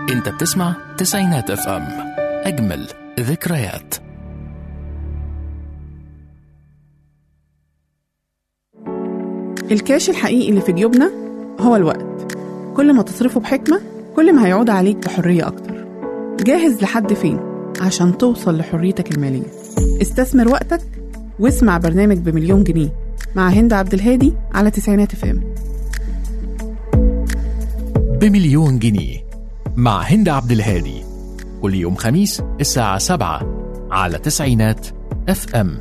انت بتسمع تسعينات اف ام اجمل ذكريات الكاش الحقيقي اللي في جيوبنا هو الوقت كل ما تصرفه بحكمة كل ما هيعود عليك بحرية أكتر جاهز لحد فين عشان توصل لحريتك المالية استثمر وقتك واسمع برنامج بمليون جنيه مع هند عبد الهادي على تسعينات فام بمليون جنيه مع هند عبد الهادي كل يوم خميس الساعة 7 على تسعينات اف ام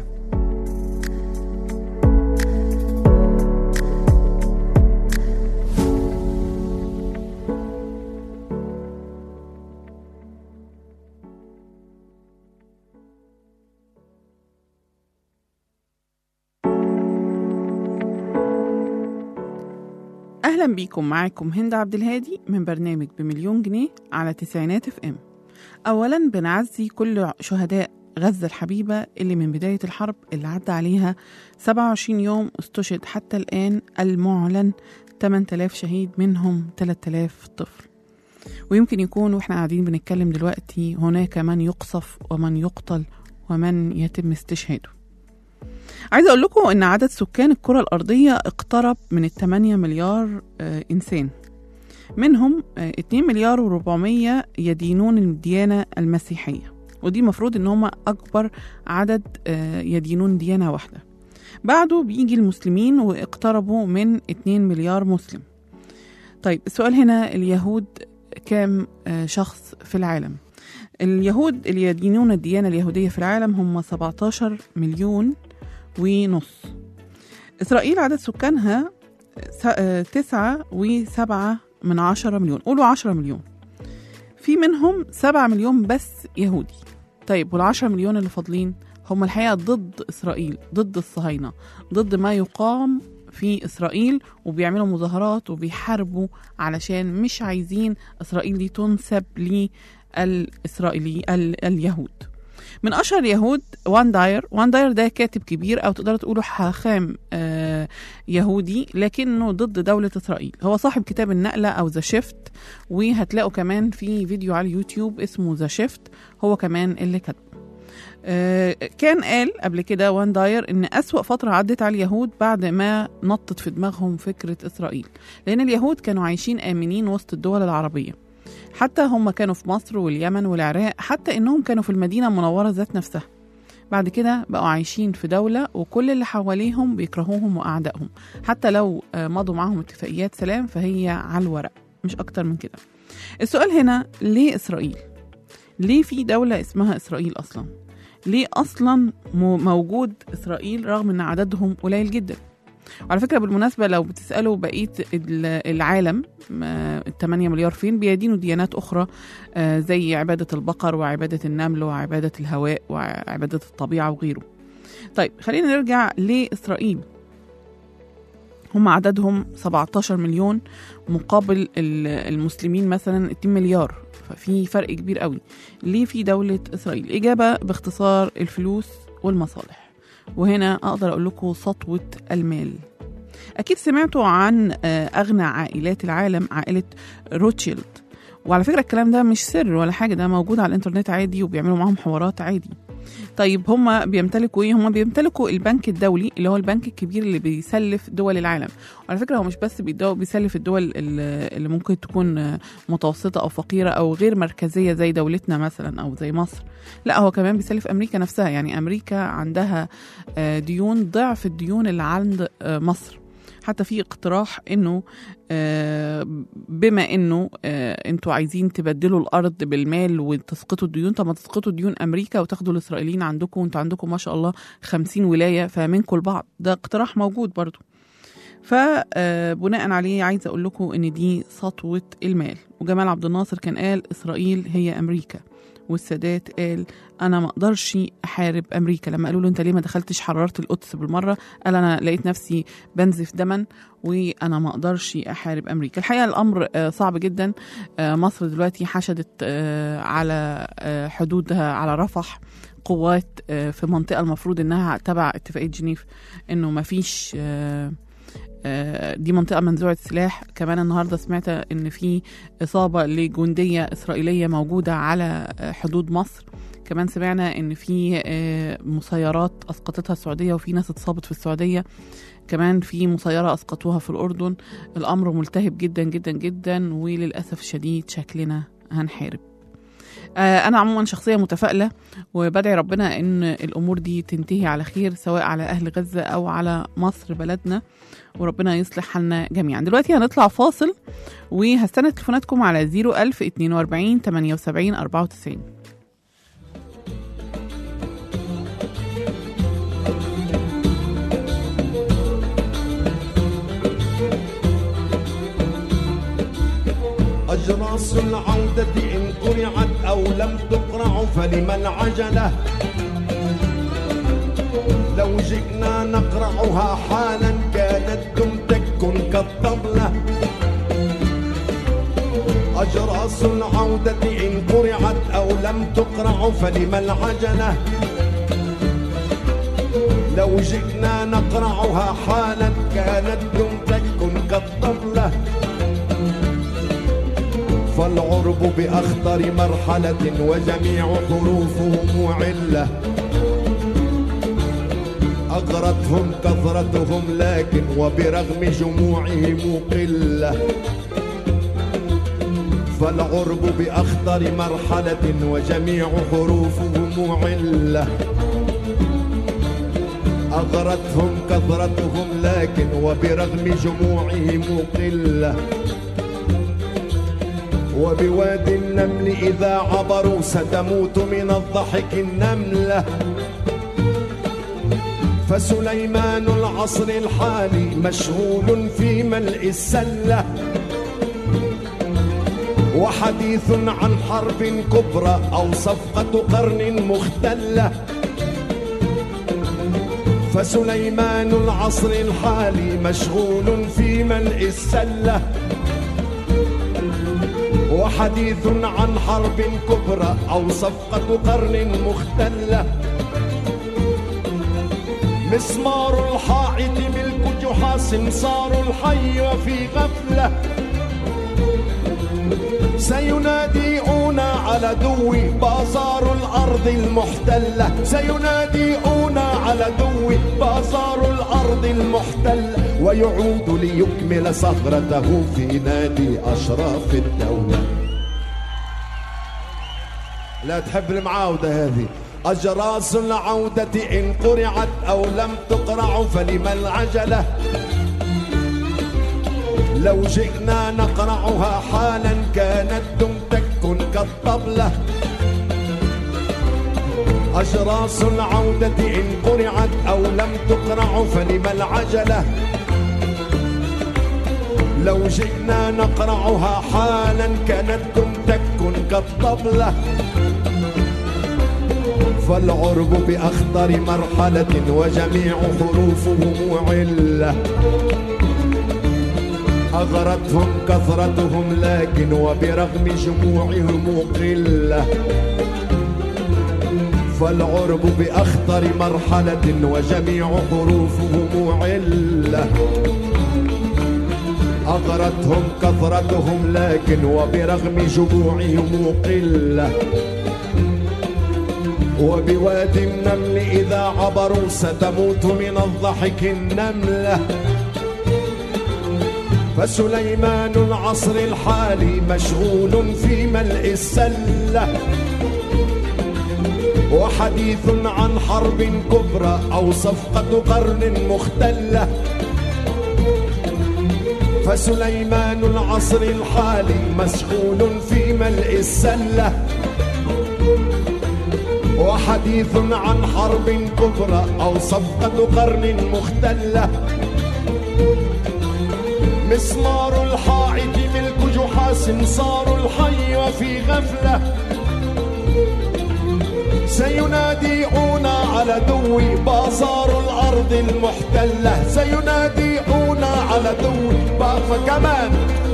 أهلا بيكم معاكم هند عبد الهادي من برنامج بمليون جنيه على تسعينات اف ام أولا بنعزي كل شهداء غزة الحبيبة اللي من بداية الحرب اللي عدى عليها 27 يوم استشهد حتى الآن المعلن 8000 شهيد منهم 3000 طفل ويمكن يكون واحنا قاعدين بنتكلم دلوقتي هناك من يقصف ومن يقتل ومن يتم استشهاده عايزة أقول لكم إن عدد سكان الكرة الأرضية اقترب من ال 8 مليار آه، إنسان منهم آه، 2 مليار و400 يدينون الديانة المسيحية ودي المفروض إن هم أكبر عدد آه، يدينون ديانة واحدة بعده بيجي المسلمين واقتربوا من 2 مليار مسلم طيب السؤال هنا اليهود كام آه، شخص في العالم اليهود اللي يدينون الديانة اليهودية في العالم هم 17 مليون ونص إسرائيل عدد سكانها س- آه، تسعة وسبعة من عشرة مليون قولوا عشرة مليون في منهم سبعة مليون بس يهودي طيب والعشرة مليون اللي فاضلين هم الحقيقة ضد إسرائيل ضد الصهاينة ضد ما يقام في إسرائيل وبيعملوا مظاهرات وبيحاربوا علشان مش عايزين إسرائيل دي تنسب للإسرائيلي ال- اليهود من اشهر اليهود وان داير وان داير ده كاتب كبير او تقدروا تقولوا حاخام آه يهودي لكنه ضد دولة اسرائيل هو صاحب كتاب النقلة او ذا شيفت وهتلاقوا كمان في فيديو على اليوتيوب اسمه ذا شيفت هو كمان اللي كاتبه آه، كان قال قبل كده وان داير ان أسوأ فترة عدت على اليهود بعد ما نطت في دماغهم فكرة إسرائيل لأن اليهود كانوا عايشين آمنين وسط الدول العربية حتى هم كانوا في مصر واليمن والعراق حتى انهم كانوا في المدينه المنوره ذات نفسها بعد كده بقوا عايشين في دولة وكل اللي حواليهم بيكرهوهم وأعدائهم حتى لو آه، مضوا معاهم اتفاقيات سلام فهي على الورق مش أكتر من كده السؤال هنا ليه إسرائيل؟ ليه في دولة اسمها إسرائيل أصلا؟ ليه أصلا مو- موجود إسرائيل رغم أن عددهم قليل جدا؟ وعلى فكرة بالمناسبة لو بتسألوا بقية ال- العالم ال 8 مليار فين بيدينوا ديانات أخرى آه، زي عبادة البقر وعبادة النمل وعبادة الهواء وعبادة الطبيعة وغيره طيب خلينا نرجع لإسرائيل هم عددهم 17 مليون مقابل ال- المسلمين مثلا 2 مليار ففي فرق كبير قوي ليه في دولة إسرائيل إجابة باختصار الفلوس والمصالح وهنا أقدر أقول لكم سطوة المال أكيد سمعتوا عن آه، أغنى عائلات العالم عائلة روتشيلد وعلى فكرة الكلام ده مش سر ولا حاجة ده موجود على الإنترنت عادي وبيعملوا معاهم حوارات عادي طيب هما بيمتلكوا ايه؟ هما بيمتلكوا البنك الدولي اللي هو البنك الكبير اللي بيسلف دول العالم، وعلى فكره هو مش بس بيدو- بيسلف الدول ال- اللي ممكن تكون آه، متوسطه او فقيره او غير مركزيه زي دولتنا مثلا او زي مصر، لا هو كمان بيسلف امريكا نفسها، يعني امريكا عندها آه، ديون ضعف الديون اللي عند آه، مصر. حتى في اقتراح انه آه، بما انه آه، انتوا عايزين تبدلوا الارض بالمال وتسقطوا الديون طب ما تسقطوا ديون امريكا وتاخدوا الاسرائيليين عندكم وانتوا عندكم ما شاء الله 50 ولايه فمنكم البعض ده اقتراح موجود برضو فبناء عليه عايزه اقول لكم ان دي سطوه المال وجمال عبد الناصر كان قال اسرائيل هي امريكا والسادات قال انا ما اقدرش احارب امريكا لما قالوا له انت ليه ما دخلتش حررت القدس بالمره قال انا لقيت نفسي بنزف دما وانا ما اقدرش احارب امريكا الحقيقه الامر آه، صعب جدا آه، مصر دلوقتي حشدت آه، على آه، حدودها على رفح قوات آه، في منطقه المفروض انها تبع اتفاقيه جنيف انه ما فيش آه، آه، دي منطقة منزوعة السلاح كمان النهاردة سمعت إن في إصابة لجندية إسرائيلية موجودة على آه، حدود مصر كمان سمعنا إن في آه، مسيرات أسقطتها السعودية وفي ناس اتصابت في السعودية كمان في مسيرة أسقطوها في الأردن الأمر ملتهب جدا جدا جدا وللأسف الشديد شكلنا هنحارب آه، أنا عموما شخصية متفائلة وبدعي ربنا إن الأمور دي تنتهي على خير سواء على أهل غزة أو على مصر بلدنا وربنا يصلح حالنا جميعا دلوقتي هنطلع فاصل وهستنى تليفوناتكم على 01000 42 78 94 أجراس العودة إن قرعت أو لم تقرع فلما العجلة لو جئنا نقرعها حالا كانت دم تكن كالطبلة أجراس العودة إن قرعت أو لم تقرع فلما العجلة لو جئنا نقرعها حالا كانت دم تكن كالطبلة فالعرب بأخطر مرحلة وجميع حروفه معلة أغرتهم كثرتهم لكن وبرغم جموعهم قلة فالعرب بأخطر مرحلة وجميع حروفه معلة أغرتهم كثرتهم لكن وبرغم جموعهم قلة وبوادي النمل إذا عبروا ستموت من الضحك النملة فسليمان العصر الحالي مشغول في ملء السلة وحديث عن حرب كبرى أو صفقة قرن مختلة فسليمان العصر الحالي مشغول في ملء السله وحديث عن حرب كبرى أو صفقة قرن مختلة مسمار الحائط ملك جحاس صار الحي وفي غفلة سيناديون على دوي بازار الأرض المحتلة سيناديون على دوي بازار الأرض المحتلة ويعود ليكمل صخرته في نادي أشراف الدولة لا تحب المعاودة هذه أجراس العودة إن قرعت أو لم تقرع فلما العجلة لو جئنا نقرعها حالا كانت دم تكن كالطبلة أجراس العودة إن قرعت أو لم تقرع فلما العجلة لو جئنا نقرعها حالا كانت دم تكن كالطبلة فالعرب بأخطر مرحلة وجميع حروفه معلة أغرتهم كثرتهم لكن وبرغم جموعهم قلة فالعرب بأخطر مرحلة وجميع حروفه معلة أغرتهم كثرتهم لكن وبرغم جموعهم قلة وبوادي النمل إذا عبروا ستموت من الضحك النملة فسليمان العصر الحالي مشغول في ملء السلة وحديث عن حرب كبرى أو صفقة قرن مختلة فسليمان العصر الحالي مشغول في ملء السلة وحديث عن حرب كبرى أو صفقة قرن مختلة مسمار الحائط ملك جحاس صار الحي وفي غفلة سيناديون على دوي بازار الأرض المحتلة سيناديون على دوي فكمان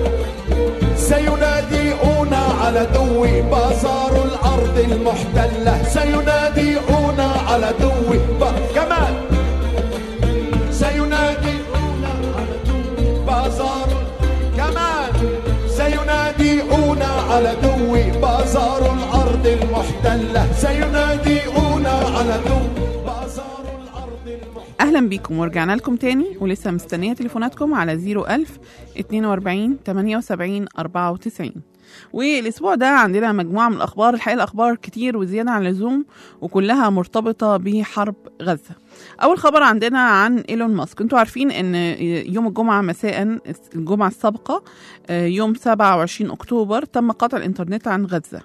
سيناديون على دوي بازار الأرض المحتلة سيناديون على دوي كمان سيناديون على دوي على دوي بازار الأرض المحتلة سينادئون على دوي بازار الأرض المحتلة اهلا بيكم ورجعنا لكم تاني ولسه مستنيه تليفوناتكم على 01000 42 78 94 والاسبوع ده عندنا مجموعه من الاخبار الحقيقه الاخبار كتير وزياده عن اللزوم وكلها مرتبطه بحرب غزه اول خبر عندنا عن ايلون ماسك انتوا عارفين ان يوم الجمعه مساء الجمعه السابقه آه، يوم 27 اكتوبر تم قطع الانترنت عن غزه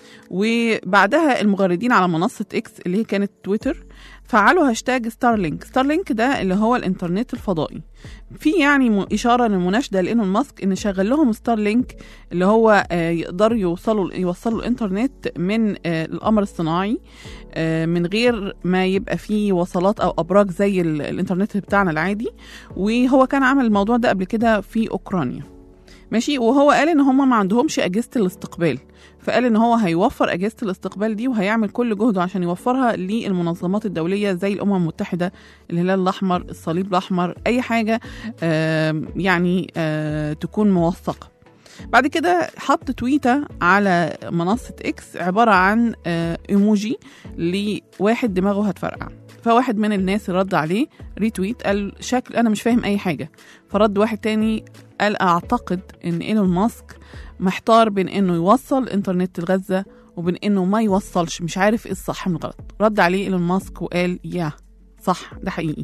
وبعدها المغردين على منصة إكس اللي هي كانت تويتر فعلوا هاشتاج ستارلينك ستارلينك ده اللي هو الإنترنت الفضائي في يعني م- إشارة للمناشدة لإيلون ماسك إن شغل لهم ستارلينك اللي هو آه، يقدروا يوصلوا يوصلوا الإنترنت من آه، القمر الصناعي آه، من غير ما يبقى فيه وصلات أو أبراج زي ال- الإنترنت بتاعنا العادي وهو كان عمل الموضوع ده قبل كده في أوكرانيا ماشي وهو قال ان هم ما عندهمش اجهزه الاستقبال فقال ان هو هيوفر اجهزه الاستقبال دي وهيعمل كل جهده عشان يوفرها للمنظمات الدوليه زي الامم المتحده الهلال الاحمر الصليب الاحمر اي حاجه آم، يعني آه، تكون موثقه بعد كده حط تويته على منصه اكس عباره عن آه، ايموجي لواحد دماغه هتفرقع فواحد من الناس رد عليه ريتويت قال شكل انا مش فاهم اي حاجه فرد واحد تاني قال اعتقد ان ايلون ماسك محتار بين انه يوصل الانترنت لغزه وبين انه ما يوصلش مش عارف ايه الصح من الغلط رد عليه ايلون ماسك وقال يا صح ده حقيقي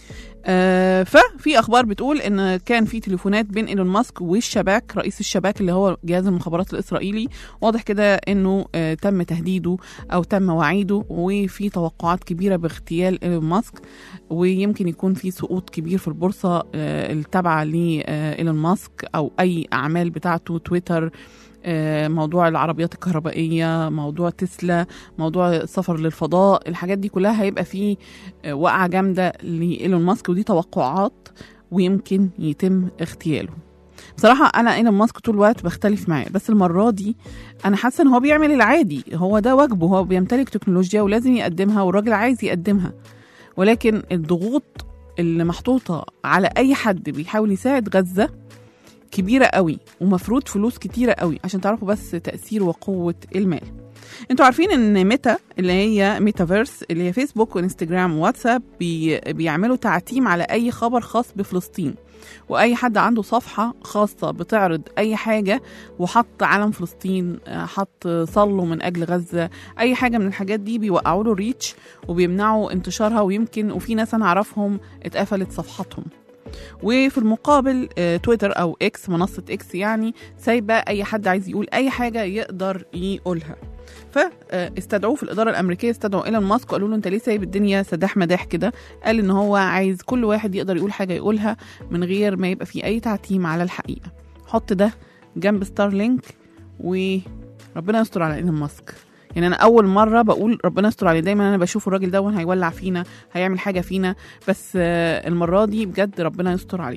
آه ففي اخبار بتقول ان كان في تليفونات بين ايلون ماسك والشباك رئيس الشباك اللي هو جهاز المخابرات الاسرائيلي واضح كده انه آه تم تهديده او تم وعيده وفي توقعات كبيره باغتيال ايلون ماسك ويمكن يكون في سقوط كبير في البورصه آه التابعه لايلون ماسك او اي اعمال بتاعته تويتر آه، موضوع العربيات الكهربائية موضوع تسلا موضوع السفر للفضاء الحاجات دي كلها هيبقى فيه آه، وقعة جامدة لإيلون ماسك ودي توقعات ويمكن يتم اغتياله بصراحة أنا إيلون ماسك طول الوقت بختلف معاه بس المرة دي أنا حاسة إن هو بيعمل العادي هو ده واجبه هو بيمتلك تكنولوجيا ولازم يقدمها والراجل عايز يقدمها ولكن الضغوط اللي محطوطة على أي حد بيحاول يساعد غزة كبيرة قوي ومفروض فلوس كتيرة قوي عشان تعرفوا بس تأثير وقوة المال انتوا عارفين ان ميتا اللي هي ميتافيرس اللي هي فيسبوك وانستجرام وواتساب بي بيعملوا تعتيم على اي خبر خاص بفلسطين واي حد عنده صفحه خاصه بتعرض اي حاجه وحط علم فلسطين آه، حط صلوا من اجل غزه اي حاجه من الحاجات دي بيوقعوا له ريتش وبيمنعوا انتشارها ويمكن وفي ناس انا اعرفهم اتقفلت صفحاتهم وفي المقابل آه، تويتر او اكس منصه اكس يعني سايبه اي حد عايز يقول اي حاجه يقدر يقولها فاستدعوه في الاداره الامريكيه استدعوا ايلون ماسك وقالوا له انت ليه سايب الدنيا سداح مداح كده قال ان هو عايز كل واحد يقدر يقول حاجه يقولها من غير ما يبقى في اي تعتيم على الحقيقه حط ده جنب ستارلينك وربنا يستر على ايلون ماسك يعني انا اول مره بقول ربنا يستر عليه دايما انا بشوف الراجل ده هيولع فينا هيعمل حاجه فينا بس آه، المره دي بجد ربنا يستر عليه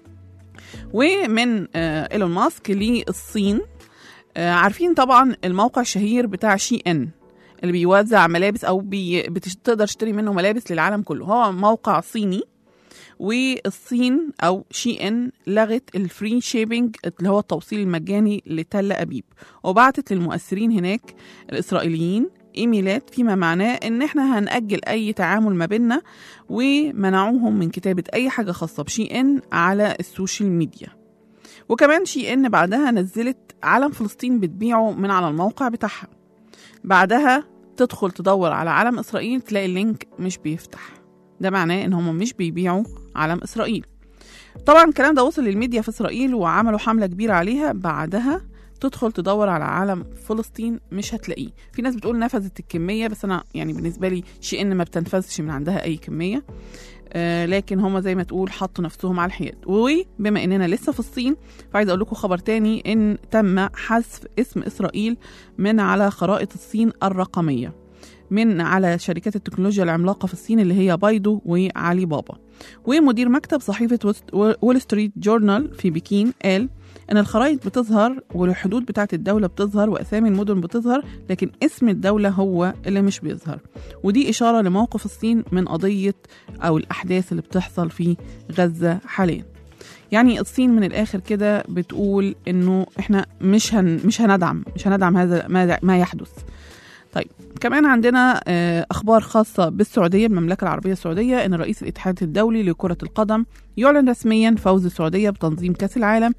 ومن آه، ايلون ماسك للصين آه، عارفين طبعا الموقع الشهير بتاع شي ان اللي بيوزع ملابس او بي... بتش... تقدر تشتري منه ملابس للعالم كله هو موقع صيني والصين او شي ان لغت الفري شيبنج اللي هو التوصيل المجاني لتل ابيب وبعتت للمؤثرين هناك الاسرائيليين ايميلات فيما معناه ان احنا هنأجل اي تعامل ما بيننا ومنعوهم من كتابة اي حاجة خاصة بشي ان على السوشيال ميديا وكمان شي ان بعدها نزلت علم فلسطين بتبيعه من على الموقع بتاعها بعدها تدخل تدور على علم اسرائيل تلاقي اللينك مش بيفتح ده معناه ان هم مش بيبيعوا علم اسرائيل طبعا الكلام ده وصل للميديا في اسرائيل وعملوا حمله كبيره عليها بعدها تدخل تدور على علم فلسطين مش هتلاقيه في ناس بتقول نفذت الكميه بس انا يعني بالنسبه لي شيء ان ما بتنفذش من عندها اي كميه آه لكن هم زي ما تقول حطوا نفسهم على الحياد وبما اننا لسه في الصين فعايز اقول لكم خبر تاني ان تم حذف اسم اسرائيل من على خرائط الصين الرقميه من على شركات التكنولوجيا العملاقه في الصين اللي هي بايدو وعلي بابا ومدير مكتب صحيفه وست- وول ستريت جورنال في بكين قال ان الخرائط بتظهر والحدود بتاعه الدوله بتظهر واسامي المدن بتظهر لكن اسم الدوله هو اللي مش بيظهر ودي اشاره لموقف الصين من قضيه او الاحداث اللي بتحصل في غزه حاليا يعني الصين من الاخر كده بتقول انه احنا مش هن مش هندعم مش هندعم هذا ما, ما يحدث طيب كمان عندنا آه، اخبار خاصه بالسعوديه المملكه العربيه السعوديه ان رئيس الاتحاد الدولي لكره القدم يعلن رسميا فوز السعوديه بتنظيم كاس العالم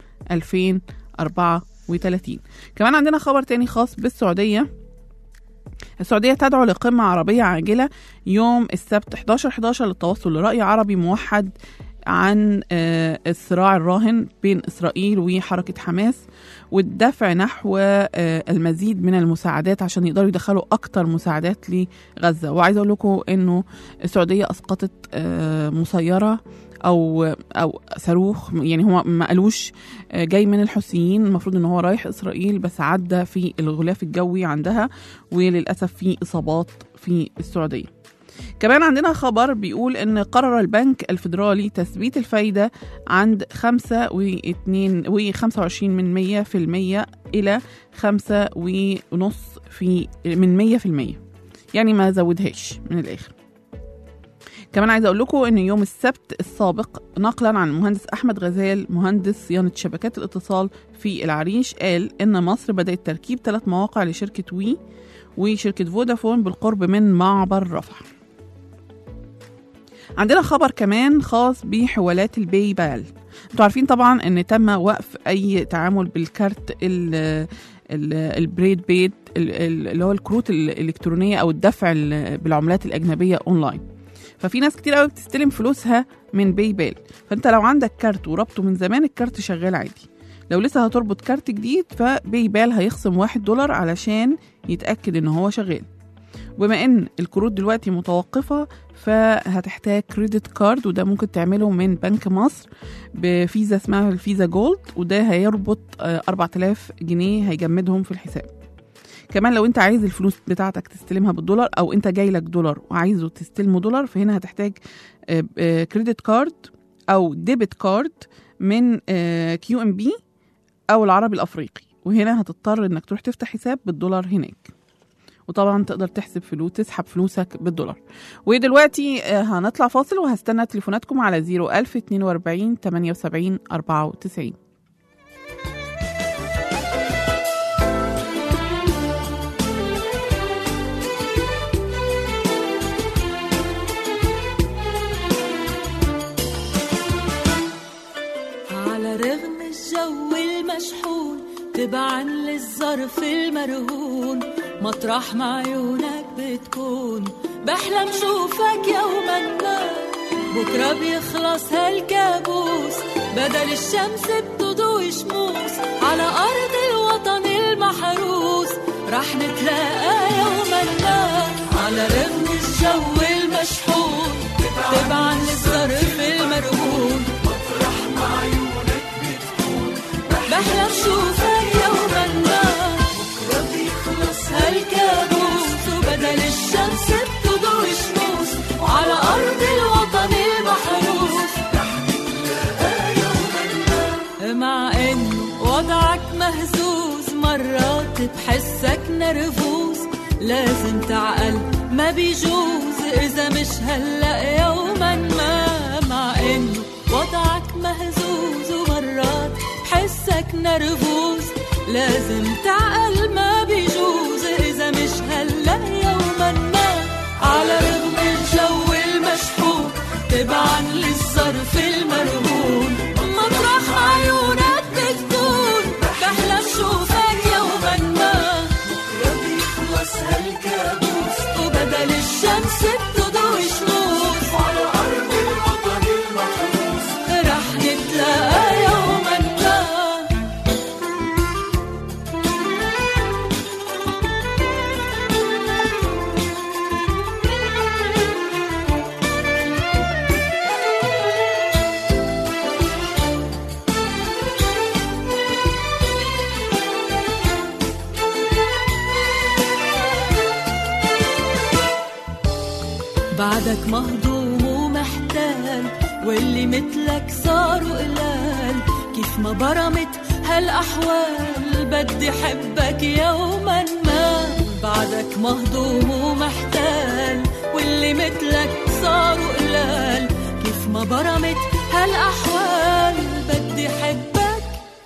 2034 كمان عندنا خبر تاني خاص بالسعوديه السعودية تدعو لقمة عربية عاجلة يوم السبت 11 11 للتوصل لرأي عربي موحد عن آه، الصراع الراهن بين إسرائيل وحركة حماس والدفع نحو آه، المزيد من المساعدات عشان يقدروا يدخلوا أكتر مساعدات لغزة وعايزة أقول لكم إنه السعودية أسقطت آه، مسيرة أو أو صاروخ يعني هو ما قالوش آه، جاي من الحوثيين المفروض إن هو رايح إسرائيل بس عدى في الغلاف الجوي عندها وللأسف في إصابات في السعودية كمان عندنا خبر بيقول ان قرر البنك الفيدرالي تثبيت الفايدة عند 5 و2 و 25 من 100 في المية إلى 5 ونص في من 100 في المية يعني ما زودهاش من الآخر كمان عايزه اقول لكم ان يوم السبت السابق نقلا عن المهندس احمد غزال مهندس صيانه شبكات الاتصال في العريش قال ان مصر بدات تركيب ثلاث مواقع لشركه وي وشركه فودافون بالقرب من معبر رفح عندنا خبر كمان خاص بحوالات الباي بال انتوا عارفين طبعا ان تم وقف اي تعامل بالكارت ال ال- البريد بيد ال- ال- اللي هو الكروت الالكترونيه او الدفع ال- بالعملات الاجنبيه اونلاين ففي ناس كتير قوي بتستلم فلوسها من باي بال فانت لو عندك كارت وربطه من زمان الكارت شغال عادي لو لسه هتربط كارت جديد فباي بال هيخصم واحد دولار علشان يتأكد ان هو شغال وبما ان الكروت دلوقتي متوقفة فهتحتاج كريدت كارد وده ممكن تعمله من بنك مصر بفيزا اسمها الفيزا جولد وده هيربط آه، 4000 جنيه هيجمدهم في الحساب كمان لو انت عايز الفلوس بتاعتك تستلمها بالدولار او انت جاي لك دولار وعايزه تستلمه دولار فهنا هتحتاج كريدت كارد او ديبت كارد من كيو ام بي او العربي الافريقي وهنا هتضطر انك تروح تفتح حساب بالدولار هناك وطبعا تقدر تحسب فلوس تسحب فلوسك بالدولار ودلوقتي آه، هنطلع فاصل وهستنى تليفوناتكم على 01042 78 94 على رغم الجو المشحون تبعا للظرف المرهون مطرح ما عيونك بتكون بحلم شوفك يوما ما بكرة بيخلص هالكابوس بدل الشمس بتضوي شموس على أرض الوطن المحروس رح نتلاقى يوما ما على رغم الجو المشحون تبعا للظرف المرهون بحلم شوفك يوما ما بكرة بيخلص هالكابوس وبدل الشمس بتضوي شموس على أرض الوطن المحروس مع إنه وضعك مهزوز مرات بحسك نرفوز لازم تعقل ما بيجوز إذا مش هلأ يوما ما مع إنه وضعك مهزوز ومرات بحسك نرفوز لازم تعقل ما بيجوز إذا مش هلأ يوما ما على رغم الجو المشحون تبعا للظرف المرهون مطرح ما عيونك بتكون بحلم شوفك يوما ما بكرة بيخلص هالكابوس وبدل الشمس بتضوي شموس على أرض الوطن المحروس رح نتلاقى يوما ما بعدك مهضوم ومحتال واللي مثلك صاروا قلال كيف ما برمت هالأحوال بدي حبك يوما ما بعدك مهضوم ومحتال واللي مثلك صاروا قلال كيف ما برمت هالأحوال بدي حبك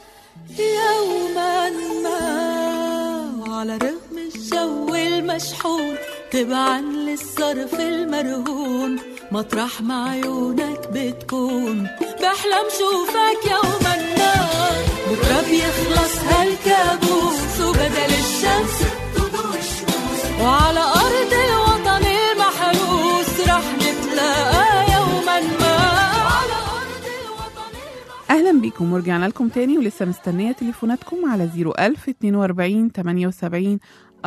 يوما ما وعلى رغم الجو المشحون تبعا للصرف المرهون مطرح ما عيونك بتكون بحلم شوفك يوما ما بكرة بيخلص هالكابوس وبدل الشمس تضوي الشموس وعلى أرض الوطن المحروس رح نتلاقى يوما ما على أرض الوطن المحروس اهلا بيكم ورجعنا لكم تاني ولسه مستنيه تليفوناتكم على 01000 42 78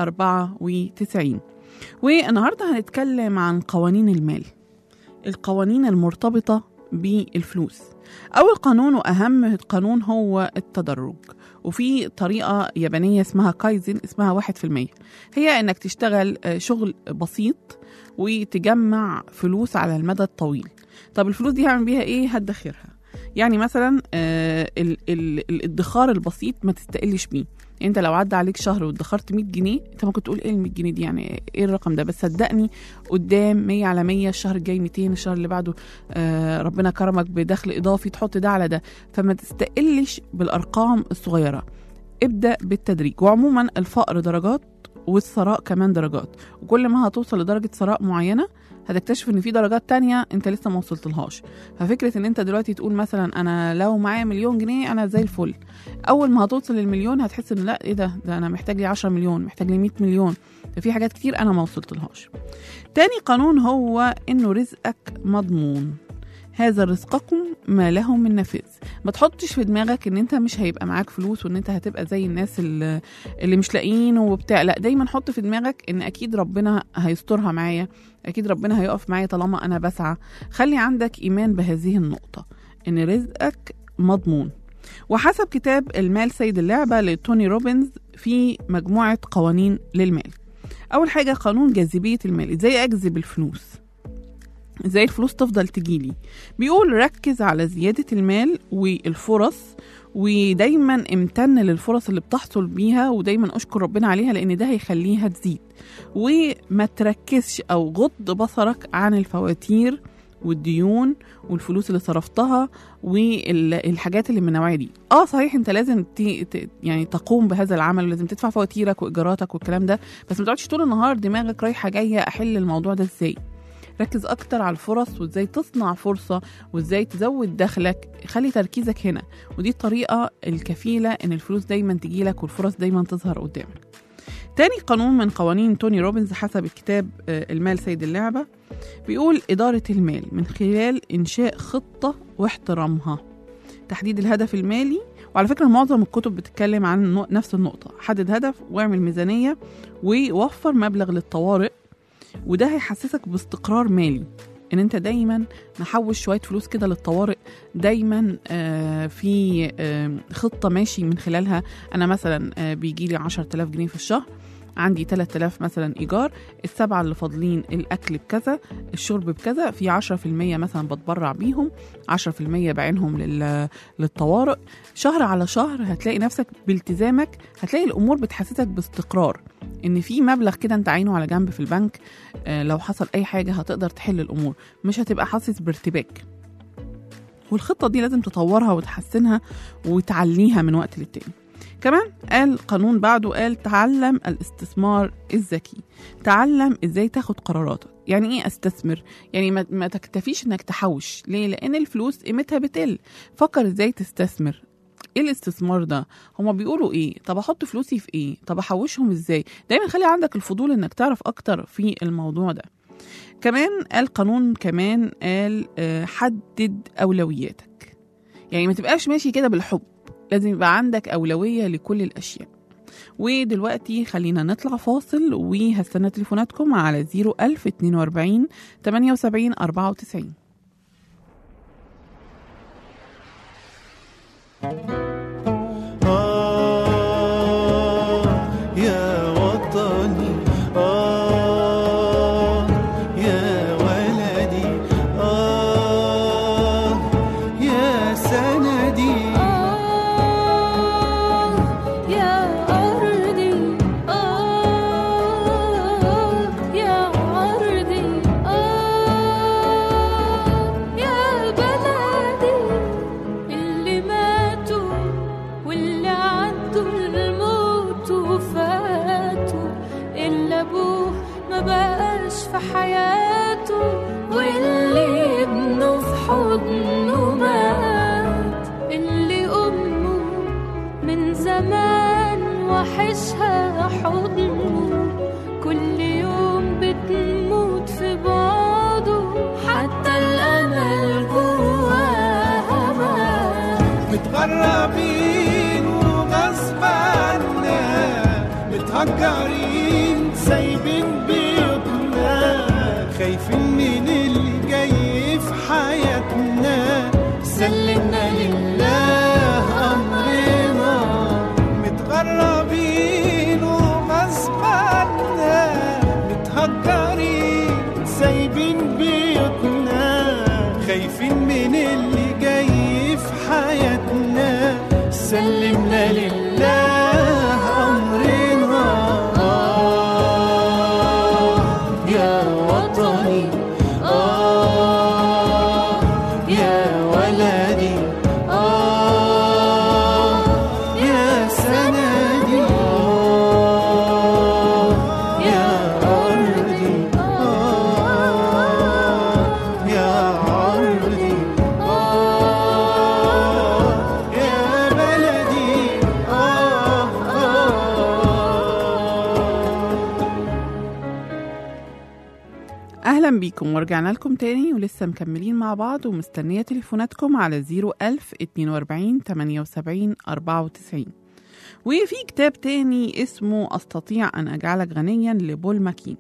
94 والنهارده هنتكلم عن قوانين المال القوانين المرتبطه بالفلوس اول قانون واهم قانون هو التدرج وفي طريقه يابانيه اسمها كايزن اسمها واحد في المية هي انك تشتغل آه، شغل بسيط وتجمع فلوس على المدى الطويل طب الفلوس دي هعمل بيها ايه هدخرها يعني مثلا آه، ال- ال- الادخار البسيط ما تستقلش بيه يعني انت لو عدى عليك شهر وادخرت 100 جنيه انت ممكن تقول ايه ال 100 جنيه دي يعني ايه الرقم ده بس صدقني قدام 100 على 100 الشهر الجاي 200 الشهر اللي بعده آه ربنا كرمك بدخل اضافي تحط ده على ده فما تستقلش بالارقام الصغيره ابدا بالتدريج وعموما الفقر درجات والثراء كمان درجات وكل ما هتوصل لدرجه ثراء معينه هتكتشف ان في درجات تانية انت لسه ما وصلتلهاش ففكره ان انت دلوقتي تقول مثلا انا لو معايا مليون جنيه انا زي الفل اول ما هتوصل للمليون هتحس ان لا ايه ده ده انا محتاج لي 10 مليون محتاج لي 100 مليون ده في حاجات كتير انا ما وصلتلهاش تاني قانون هو انه رزقك مضمون هذا رزقكم ما له من نفاذ ما تحطش في دماغك ان انت مش هيبقى معاك فلوس وان انت هتبقى زي الناس اللي, اللي مش لاقيين وبتاع لا دايما حط في دماغك ان اكيد ربنا هيسترها معايا اكيد ربنا هيقف معايا طالما انا بسعى خلي عندك ايمان بهذه النقطه ان رزقك مضمون وحسب كتاب المال سيد اللعبه لتوني روبنز في مجموعه قوانين للمال اول حاجه قانون جاذبيه المال ازاي اجذب الفلوس ازاي الفلوس تفضل تجيلي بيقول ركز على زيادة المال والفرص ودايما امتن للفرص اللي بتحصل بيها ودايما اشكر ربنا عليها لان ده هيخليها تزيد وما تركزش او غض بصرك عن الفواتير والديون والفلوس اللي صرفتها والحاجات اللي من النوعيه دي اه صحيح انت لازم تي ت- يعني تقوم بهذا العمل ولازم تدفع فواتيرك وايجاراتك والكلام ده بس ما تقعدش طول النهار دماغك رايحه جايه احل الموضوع ده ازاي ركز اكتر على الفرص وازاي تصنع فرصه وازاي تزود دخلك خلي تركيزك هنا ودي الطريقه الكفيله ان الفلوس دايما تجيلك والفرص دايما تظهر قدامك تاني قانون من قوانين توني روبنز حسب الكتاب آه، المال سيد اللعبة بيقول إدارة المال من خلال إنشاء خطة واحترامها تحديد الهدف المالي وعلى فكرة معظم الكتب بتتكلم عن النق- نفس النقطة حدد هدف واعمل ميزانية ووفر مبلغ للطوارئ وده هيحسسك باستقرار مالي ان انت دايما محوش شويه فلوس كده للطوارئ دايما آه في آه خطه ماشي من خلالها انا مثلا آه بيجي لي 10000 جنيه في الشهر عندي 3000 مثلا ايجار السبعه اللي فاضلين الاكل بكذا الشرب بكذا في 10% مثلا بتبرع بيهم 10% بعينهم لل- للطوارئ شهر على شهر هتلاقي نفسك بالتزامك هتلاقي الامور بتحسسك باستقرار ان في مبلغ كده انت عينه على جنب في البنك آه، لو حصل اي حاجه هتقدر تحل الامور مش هتبقى حاسس بارتباك والخطه دي لازم تطورها وتحسنها وتعليها من وقت للتاني كمان قال قانون بعده قال تعلم الاستثمار الذكي تعلم ازاي تاخد قراراتك يعني ايه استثمر يعني ما, ما تكتفيش انك تحوش ليه لان الفلوس قيمتها بتقل فكر ازاي تستثمر ايه الاستثمار ده هما بيقولوا ايه طب احط فلوسي في ايه طب احوشهم ازاي دايما خلي عندك الفضول انك تعرف اكتر في الموضوع ده كمان قال قانون كمان قال آه، حدد اولوياتك يعني ما تبقاش ماشي كده بالحب لازم يبقى عندك اولويه لكل الاشياء ودلوقتي خلينا نطلع فاصل وهستنى تليفوناتكم على 01042 78 94 آه يا وطني آه يا ولدي آه يا سندي آه يا أرضي آه يا عرضي آه يا بلدي اللي في حياته واللي ابنه في حضنه مات اللي أمه من زمان وحشها حضنه كل يوم بتموت في بعضه حتى الأمل جواها مات متغربين وغصب عنا متهجرين سايبين بيوتنا خايفين من اللي جاي في حياتنا سلمنا لله أمرنا متغربين وغصب عنا متهجرين سايبين بيوتنا خايفين من اللي جاي في حياتنا سلمنا لله أمرنا آه يا وطني آه يا ولدي آه يا سندي آه يا أرضي آه يا عرضي آه يا بلدي آه آه أهلا بيكم ورجعنا لكم تاني ولسه مكملين مع بعض ومستنية تليفوناتكم على 01000 42 78 94 وفي كتاب تاني اسمه أستطيع أن أجعلك غنيا لبول ماكين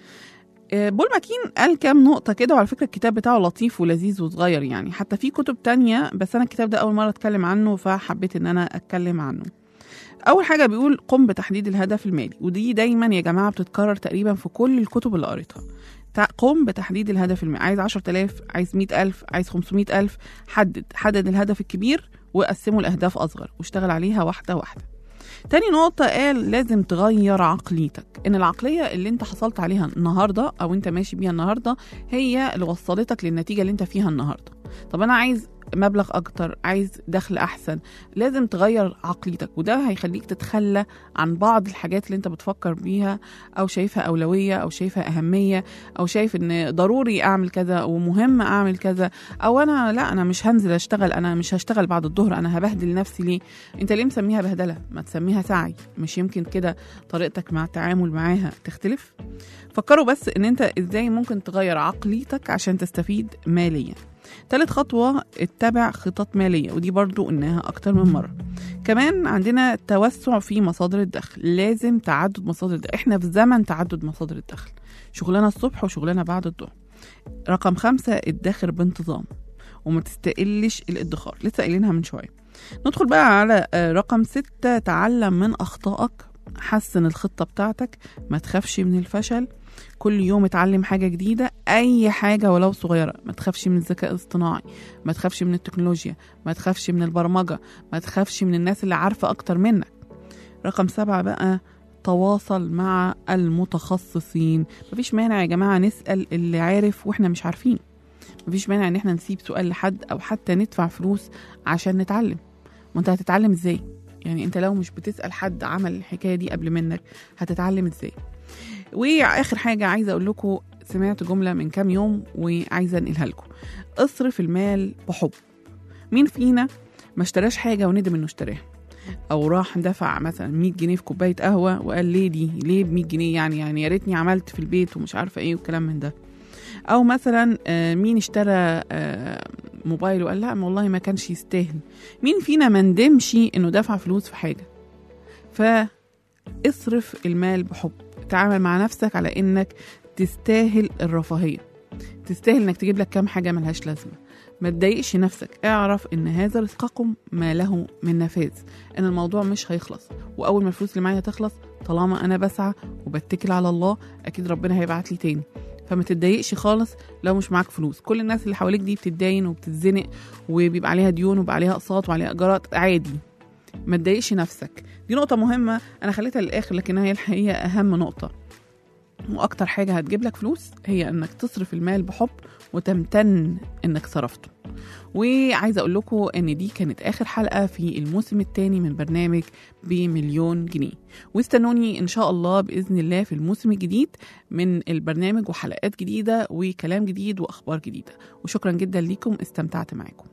آه، بول ماكين قال كام نقطة كده وعلى فكرة الكتاب بتاعه لطيف ولذيذ وصغير يعني حتى في كتب تانية بس أنا الكتاب ده أول مرة أتكلم عنه فحبيت إن أنا أتكلم عنه أول حاجة بيقول قم بتحديد الهدف المالي ودي دايما يا جماعة بتتكرر تقريبا في كل الكتب اللي قريتها تع- قم بتحديد الهدف المالي عايز 10000 عايز 100000 عايز 500000 حدد حدد الهدف الكبير وقسمه لأهداف أصغر واشتغل عليها واحدة واحدة تاني نقطة قال لازم تغير عقليتك إن العقلية اللي أنت حصلت عليها النهاردة أو أنت ماشي بيها النهاردة هي اللي وصلتك للنتيجة اللي أنت فيها النهاردة طب أنا عايز مبلغ أكتر عايز دخل أحسن لازم تغير عقليتك وده هيخليك تتخلى عن بعض الحاجات اللي أنت بتفكر بيها أو شايفها أولوية أو شايفها أهمية أو شايف إن ضروري أعمل كذا ومهم أعمل كذا أو أنا لا أنا مش هنزل أشتغل أنا مش هشتغل بعد الظهر أنا هبهدل نفسي ليه أنت ليه مسميها بهدلة ما تسميها سعي مش يمكن كده طريقتك مع التعامل معاها تختلف فكروا بس ان انت ازاي ممكن تغير عقليتك عشان تستفيد ماليا تالت خطوة اتبع خطط مالية ودي برضو قلناها أكتر من مرة كمان عندنا توسع في مصادر الدخل لازم تعدد مصادر الدخل احنا في زمن تعدد مصادر الدخل شغلنا الصبح وشغلنا بعد الظهر رقم خمسة ادخر بانتظام وما تستقلش الادخار لسه قايلينها من شوية ندخل بقى على آه، رقم ستة تعلم من أخطائك حسن الخطة بتاعتك ما تخافش من الفشل كل يوم اتعلم حاجة جديدة أي حاجة ولو صغيرة ما تخافش من الذكاء الاصطناعي ما تخافش من التكنولوجيا ما تخافش من البرمجة ما تخافش من الناس اللي عارفة أكتر منك رقم سبعة بقى تواصل مع المتخصصين مفيش مانع يا جماعة نسأل اللي عارف وإحنا مش عارفين مفيش مانع إن إحنا نسيب سؤال لحد أو حتى ندفع فلوس عشان نتعلم ما أنت هتتعلم إزاي يعني أنت لو مش بتسأل حد عمل الحكاية دي قبل منك هتتعلم إزاي واخر حاجه عايزه اقول لكم سمعت جمله من كام يوم وعايزه انقلها لكم اصرف المال بحب مين فينا ما اشتراش حاجه وندم انه اشتراها او راح دفع مثلا 100 جنيه في كوبايه قهوه وقال ليه دي ليه ب 100 جنيه يعني يعني يا ريتني عملت في البيت ومش عارفه ايه والكلام من ده او مثلا آه، مين اشترى آه، موبايل وقال لا والله ما كانش يستاهل مين فينا ما ندمش انه دفع فلوس في حاجه فاصرف المال بحب تعامل مع نفسك على انك تستاهل الرفاهيه تستاهل انك تجيب لك كام حاجه ملهاش لازمه ما تضايقش نفسك اعرف ان هذا رزقكم ما له من نفاذ ان الموضوع مش هيخلص واول ما الفلوس اللي معايا تخلص طالما انا بسعى وبتكل على الله اكيد ربنا هيبعت لي تاني فما تتضايقش خالص لو مش معاك فلوس كل الناس اللي حواليك دي بتتداين وبتتزنق وبيبقى عليها ديون وبيبقى عليها اقساط وعليها ايجارات عادي ما تضايقش نفسك دي نقطة مهمة أنا خليتها للآخر لكنها هي الحقيقة أهم نقطة وأكتر حاجة هتجيب لك فلوس هي إنك تصرف المال بحب وتمتن إنك صرفته وعايزه اقول لكم ان دي كانت اخر حلقه في الموسم الثاني من برنامج بمليون جنيه واستنوني ان شاء الله باذن الله في الموسم الجديد من البرنامج وحلقات جديده وكلام جديد واخبار جديده وشكرا جدا ليكم استمتعت معاكم